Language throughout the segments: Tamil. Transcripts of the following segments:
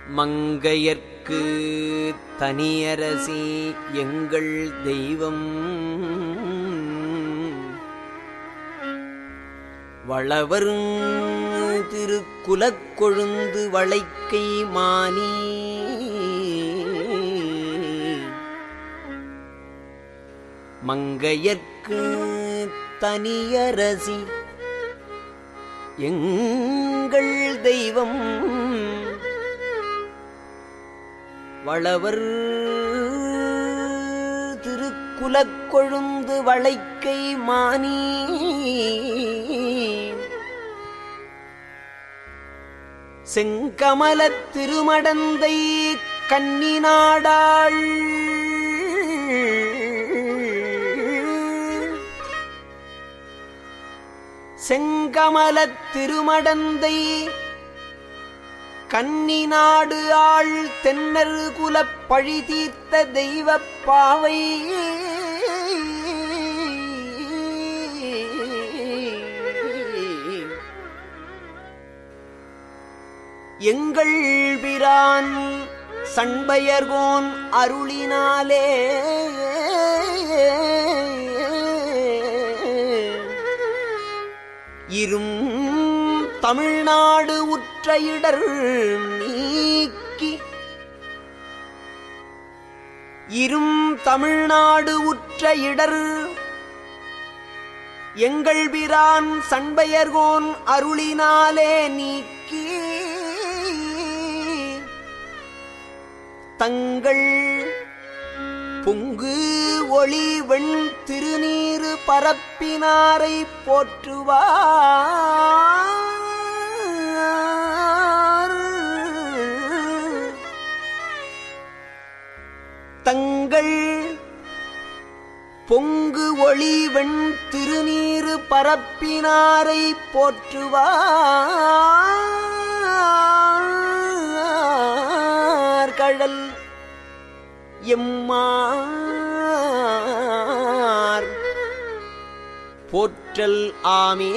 மங்கையர்க்கு தனியரசி எங்கள் தெய்வம் வளவர் திருக்குலக் கொழுந்து வளைக்கை மானி மங்கையர்க்கு தனியரசி எங்கள் தெய்வம் வளவர் திருக்குலக் கொழுந்து வளைக்கை மானி செங்கமலத் திருமடந்தை கன்னிநாடாள் செங்கமலத் திருமடந்தை கன்னிநாடு ஆள் தென்னர் குலப் பழி தீர்த்த தெய்வப் பாவை எங்கள் பிரான் சண்பயர்கோன் அருளினாலே இரும் தமிழ்நாடு உற்ற இடர் நீக்கி இரும் தமிழ்நாடு உற்ற இடர் எங்கள் பிரான் சண்பயர்கோன் அருளினாலே நீக்கி தங்கள் பொங்கு ஒளி வெண் திருநீரு பரப்பினாரை போற்றுவார் தங்கள் பொங்கு ஒளி வெண் திருநீரு பரப்பினாரை போற்றுவார் கடல் எம்மார் போற்றல் ஆமே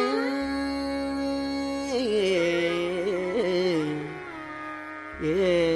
ஏ